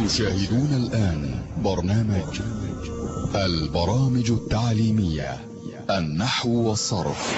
تشاهدون الآن برنامج البرامج التعليمية النحو والصرف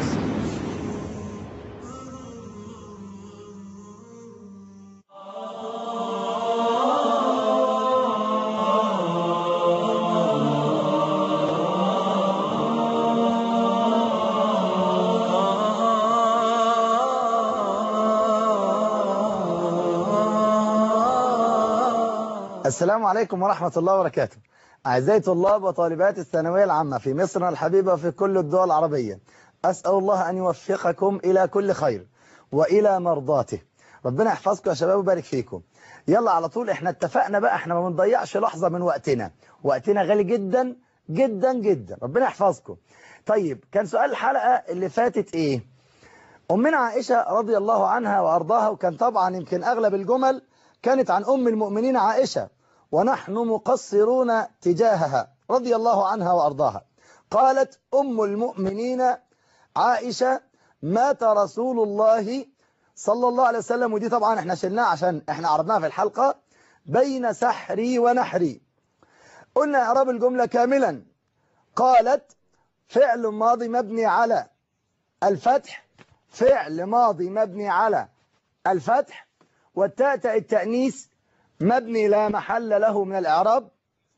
السلام عليكم ورحمة الله وبركاته أعزائي طلاب وطالبات الثانوية العامة في مصر الحبيبة وفي كل الدول العربية أسأل الله أن يوفقكم إلى كل خير وإلى مرضاته ربنا يحفظكم يا شباب ويبارك فيكم يلا على طول احنا اتفقنا بقى احنا ما بنضيعش لحظة من وقتنا وقتنا غالي جدا جدا جدا ربنا يحفظكم طيب كان سؤال الحلقة اللي فاتت ايه أمنا عائشة رضي الله عنها وأرضاها وكان طبعا يمكن أغلب الجمل كانت عن أم المؤمنين عائشة ونحن مقصرون تجاهها رضي الله عنها وأرضاها قالت أم المؤمنين عائشة مات رسول الله صلى الله عليه وسلم ودي طبعا احنا شلناها عشان احنا عرضناها في الحلقة بين سحري ونحري قلنا إعراب الجملة كاملا قالت فعل ماضي مبني على الفتح فعل ماضي مبني على الفتح والتاء التأنيث مبني لا محل له من الإعراب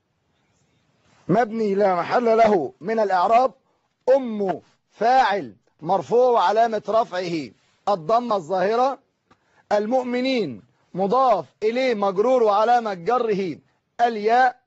مبني لا محل له من الإعراب أم فاعل مرفوع وعلامة رفعه الضمة الظاهرة المؤمنين مضاف إليه مجرور وعلامة جره الياء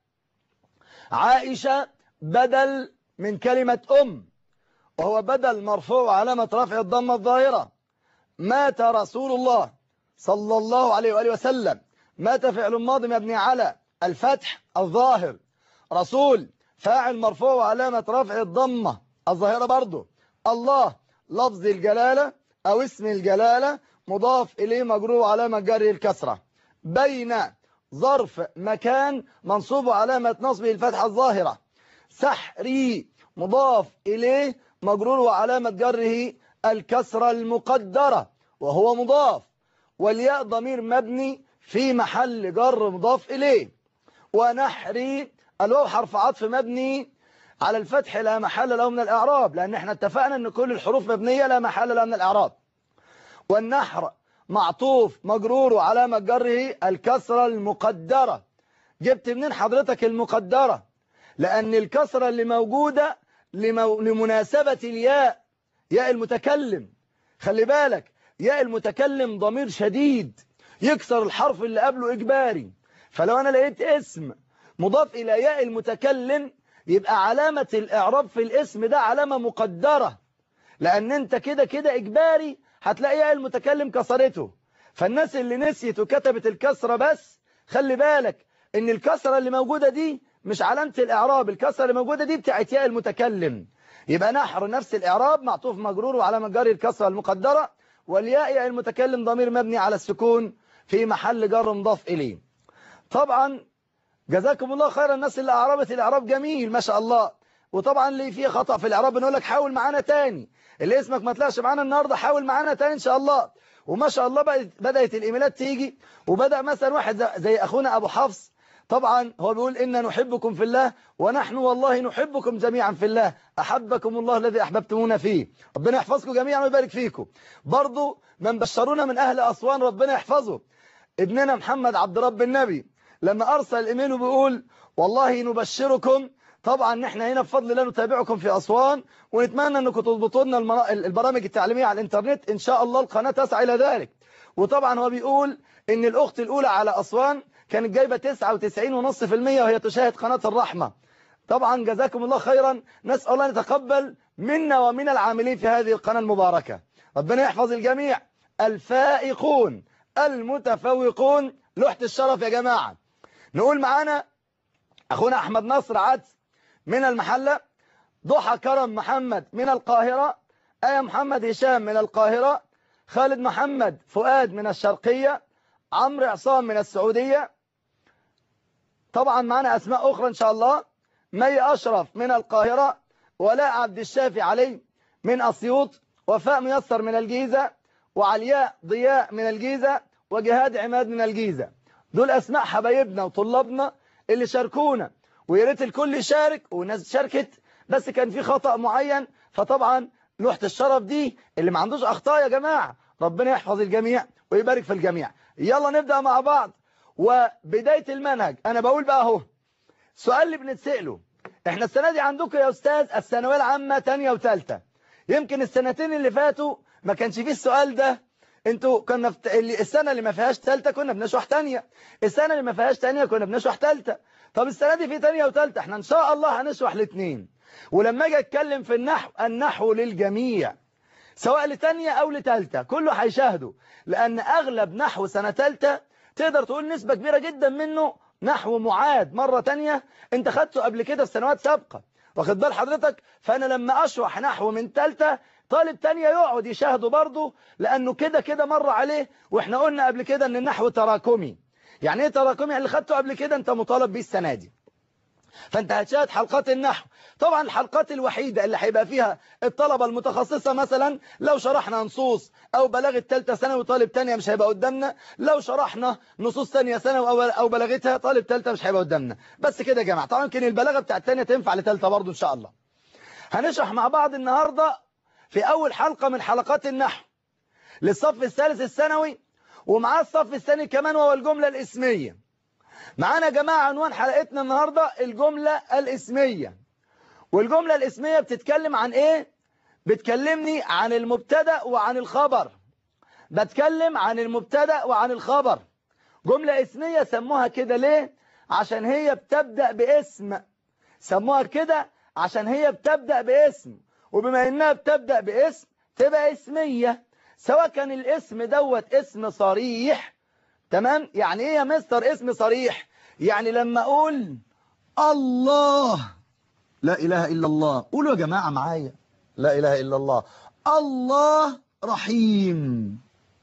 عائشة بدل من كلمة أم وهو بدل مرفوع وعلامة رفع الضمة الظاهرة مات رسول الله صلى الله عليه وآله وسلم مات فعل ماضي مبني على الفتح الظاهر رسول فاعل مرفوع وعلامة رفع الضمة الظاهرة برضه الله لفظ الجلالة أو اسم الجلالة مضاف إليه مجرور وعلامة جره الكسرة بين ظرف مكان منصوب علامة نصبه الفتحة الظاهرة سحري مضاف إليه مجرور وعلامة جره الكسرة المقدرة وهو مضاف والياء ضمير مبني في محل جر مضاف إليه ونحري الواو حرف عطف مبني على الفتح لا محل له من الإعراب لأن احنا اتفقنا أن كل الحروف مبنية لا محل لها من الإعراب والنحر معطوف مجرور وعلامة جره الكسرة المقدرة جبت منين حضرتك المقدرة لأن الكسرة اللي موجودة لمو... لمناسبة الياء ياء المتكلم خلي بالك ياء المتكلم ضمير شديد يكسر الحرف اللي قبله إجباري فلو أنا لقيت اسم مضاف إلى ياء المتكلم يبقى علامة الإعراب في الاسم ده علامة مقدرة لأن أنت كده كده إجباري هتلاقي ياء المتكلم كسرته فالناس اللي نسيت وكتبت الكسرة بس خلي بالك إن الكسرة اللي موجودة دي مش علامة الإعراب الكسرة اللي موجودة دي بتاعت ياء المتكلم يبقى نحر نفس الإعراب معطوف مجرور وعلامة جر الكسرة المقدرة والياء ياء المتكلم ضمير مبني على السكون في محل جر مضاف إليه طبعا جزاكم الله خير الناس اللي أعربت الإعراب جميل ما شاء الله وطبعا اللي فيه خطأ في الإعراب بنقول لك حاول معانا تاني اللي اسمك ما طلعش معانا النهاردة حاول معانا تاني إن شاء الله وما شاء الله بدأت الإيميلات تيجي وبدأ مثلا واحد زي أخونا أبو حفص طبعا هو بيقول إنا نحبكم في الله ونحن والله نحبكم جميعا في الله أحبكم الله الذي أحببتمونا فيه ربنا يحفظكم جميعا ويبارك فيكم برضو من بشرونا من أهل أسوان ربنا يحفظه ابننا محمد عبد رب النبي لما أرسل الإيميل وبيقول والله نبشركم طبعا احنا هنا بفضل الله نتابعكم في أسوان ونتمنى أنكم تضبطوا لنا البرامج التعليمية على الإنترنت إن شاء الله القناة تسعى إلى ذلك وطبعا هو بيقول إن الأخت الأولى على أسوان كانت جايبة 99.5% وهي تشاهد قناة الرحمة طبعا جزاكم الله خيرا نسأل الله أن يتقبل منا ومن العاملين في هذه القناة المباركة ربنا يحفظ الجميع الفائقون المتفوقون لوحة الشرف يا جماعة نقول معانا أخونا أحمد نصر عدس من المحلة ضحى كرم محمد من القاهرة آية محمد هشام من القاهرة خالد محمد فؤاد من الشرقية عمرو عصام من السعودية طبعا معنا أسماء أخرى إن شاء الله مي أشرف من القاهرة ولاء عبد الشافي علي من أسيوط وفاء ميسر من الجيزة وعلياء ضياء من الجيزة وجهاد عماد من الجيزة دول أسماء حبايبنا وطلابنا اللي شاركونا ويا ريت الكل يشارك والناس شاركت بس كان في خطأ معين فطبعا لوحة الشرف دي اللي ما عندوش أخطاء يا جماعة ربنا يحفظ الجميع ويبارك في الجميع يلا نبدأ مع بعض وبداية المنهج أنا بقول بقى اهو السؤال اللي بنتسأله احنا السنة دي عندكم يا أستاذ الثانويه العامة تانية وتالتة يمكن السنتين اللي فاتوا ما كانش فيه السؤال ده انتوا كنا في اللي السنة اللي ما فيهاش تالتة كنا بنشرح تانية السنة اللي ما فيهاش تانية كنا بنشرح تالتة طب السنة دي في تانية وتالتة احنا ان شاء الله هنشرح الاثنين ولما اجي اتكلم في النحو النحو للجميع سواء لتانية او لتالتة كله هيشاهده لان اغلب نحو سنة تالتة تقدر تقول نسبة كبيرة جدا منه نحو معاد مرة تانية انت خدته قبل كده في سنوات سابقة واخد بال حضرتك فانا لما اشرح نحو من تالتة طالب تانية يقعد يشاهده برضه لانه كده كده مر عليه واحنا قلنا قبل كده ان النحو تراكمي يعني ايه تراكمي اللي خدته قبل كده انت مطالب بيه السنة دي فانت هتشاهد حلقات النحو طبعا الحلقات الوحيدة اللي هيبقى فيها الطلبة المتخصصة مثلا لو شرحنا نصوص او بلاغة تالتة ثانوي طالب تانية مش هيبقى قدامنا لو شرحنا نصوص تانية ثانوي او او بلاغتها طالب تالتة مش هيبقى قدامنا بس كده يا جماعة طبعا يمكن البلاغة بتاعت تانية تنفع لتالتة برضه ان شاء الله هنشرح مع بعض النهاردة في اول حلقة من حلقات النحو للصف الثالث الثانوي ومعاه الصف الثاني كمان وهو الجملة الاسمية معانا يا جماعة عنوان حلقتنا النهاردة الجملة الاسمية والجملة الاسمية بتتكلم عن ايه بتكلمني عن المبتدا وعن الخبر بتكلم عن المبتدا وعن الخبر جملة اسمية سموها كده ليه عشان هي بتبدأ باسم سموها كده عشان هي بتبدأ باسم وبما انها بتبدأ باسم تبقى اسمية سواء كان الاسم دوت اسم صريح تمام يعني ايه يا مستر اسم صريح يعني لما اقول الله لا اله الا الله قولوا يا جماعة معايا لا اله الا الله الله رحيم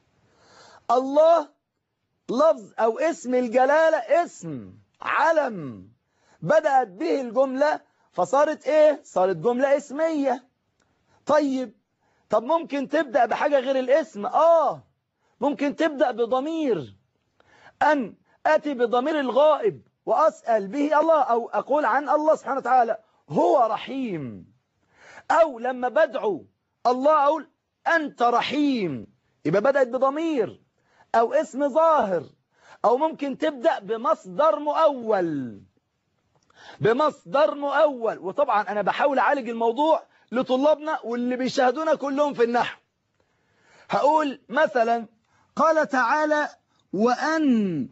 الله لفظ او اسم الجلالة اسم علم بدأت به الجملة فصارت ايه صارت جملة اسمية طيب طب ممكن تبدأ بحاجة غير الاسم اه ممكن تبدأ بضمير أن أتي بضمير الغائب وأسأل به الله أو أقول عن الله سبحانه وتعالى هو رحيم أو لما بدعو الله أقول أنت رحيم يبقى بدأت بضمير أو اسم ظاهر أو ممكن تبدأ بمصدر مؤول بمصدر مؤول وطبعا أنا بحاول أعالج الموضوع لطلابنا واللي بيشاهدونا كلهم في النحو هقول مثلا قال تعالى وأن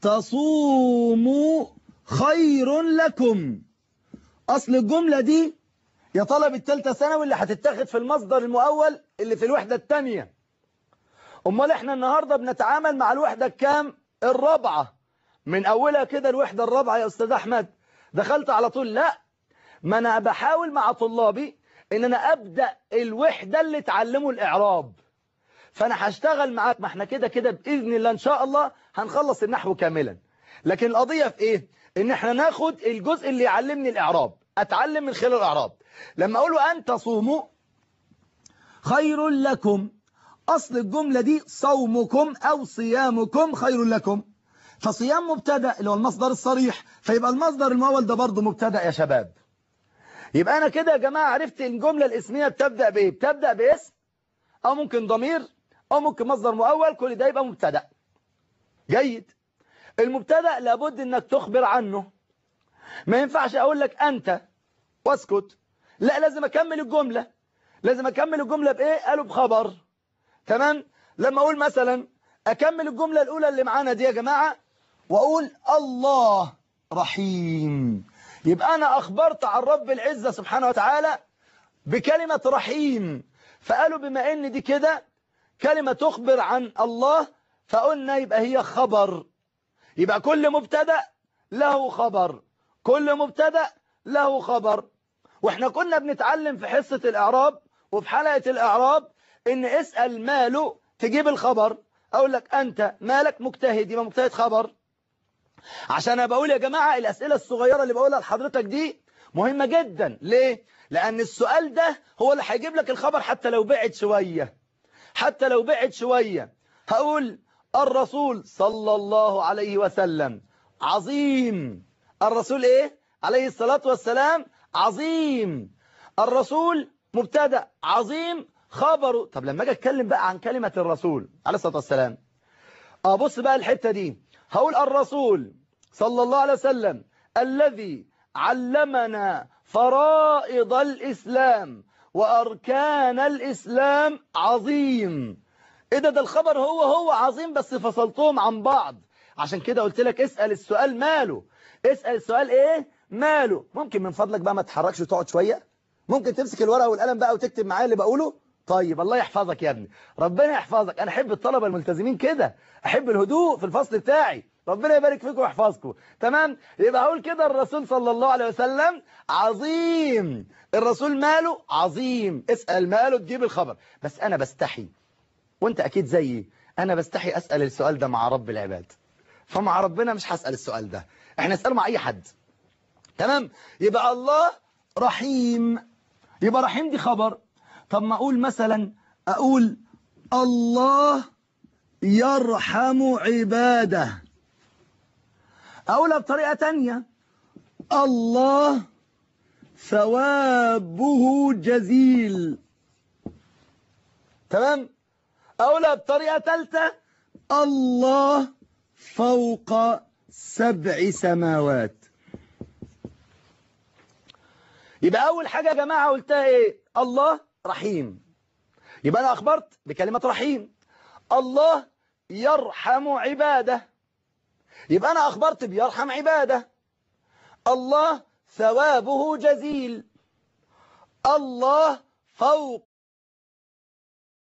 تصوموا خير لكم أصل الجملة دي يا طلب التالتة ثانوي اللي هتتاخد في المصدر المؤول اللي في الوحدة الثانية أمال إحنا النهاردة بنتعامل مع الوحدة الكام الرابعة من أولها كده الوحدة الرابعة يا أستاذ أحمد دخلت على طول لا ما أنا بحاول مع طلابي إن أنا أبدأ الوحدة اللي تعلموا الإعراب فأنا هشتغل معاك ما احنا كده كده بإذن الله إن شاء الله هنخلص النحو كاملا لكن القضية في إيه إن احنا ناخد الجزء اللي يعلمني الإعراب أتعلم من خلال الإعراب لما أقول أن تصوموا خير لكم أصل الجملة دي صومكم أو صيامكم خير لكم فصيام مبتدا اللي هو المصدر الصريح فيبقى المصدر المؤول ده برضه مبتدا يا شباب يبقى أنا كده يا جماعة عرفت الجملة الاسمية بتبدأ بإيه بتبدأ باسم أو ممكن ضمير أو ممكن مصدر مؤول كل ده يبقى مبتدا جيد المبتدا لابد انك تخبر عنه ما ينفعش اقول لك انت واسكت لا لازم اكمل الجملة لازم اكمل الجملة بايه قالوا بخبر تمام لما اقول مثلا اكمل الجملة الاولى اللي معانا دي يا جماعة واقول الله رحيم يبقى انا اخبرت عن رب العزة سبحانه وتعالى بكلمة رحيم فقالوا بما ان دي كده كلمة تخبر عن الله فقلنا يبقى هي خبر يبقى كل مبتدا له خبر كل مبتدا له خبر واحنا كنا بنتعلم في حصة الإعراب وفي حلقة الإعراب ان اسأل ماله تجيب الخبر اقول لك انت مالك مجتهد يبقى مجتهد خبر عشان انا بقول يا جماعة الاسئلة الصغيرة اللي بقولها لحضرتك دي مهمة جدا ليه لان السؤال ده هو اللي هيجيب لك الخبر حتى لو بعد شوية حتى لو بعد شوية هقول الرسول صلى الله عليه وسلم عظيم الرسول ايه عليه الصلاة والسلام عظيم الرسول مبتدا عظيم خبره طب لما اجي اتكلم بقى عن كلمة الرسول عليه الصلاة والسلام ابص بقى الحتة دي هقول الرسول صلى الله عليه وسلم الذي علمنا فرائض الإسلام وأركان الإسلام عظيم إيه ده ده الخبر هو هو عظيم بس فصلتهم عن بعض عشان كده قلت لك اسأل السؤال ماله اسأل السؤال إيه ماله ممكن من فضلك بقى ما تتحركش وتقعد شوية ممكن تمسك الورقة والقلم بقى وتكتب معايا اللي بقوله طيب الله يحفظك يا ابني ربنا يحفظك أنا أحب الطلبة الملتزمين كده أحب الهدوء في الفصل بتاعي ربنا يبارك فيكم ويحفظكم تمام يبقى اقول كده الرسول صلى الله عليه وسلم عظيم الرسول ماله عظيم اسأل ماله تجيب الخبر بس انا بستحي وانت اكيد زيي انا بستحي اسأل السؤال ده مع رب العباد فمع ربنا مش هسأل السؤال ده احنا نسأله مع اي حد تمام يبقى الله رحيم يبقى رحيم دي خبر طب ما اقول مثلا اقول الله يرحم عباده أقولها بطريقة تانية الله ثوابه جزيل تمام أقولها بطريقة ثالثة الله فوق سبع سماوات يبقى أول حاجة يا جماعة قلتها إيه الله رحيم يبقى أنا أخبرت بكلمة رحيم الله يرحم عباده يبقى أنا أخبرت بيرحم عباده الله ثوابه جزيل الله فوق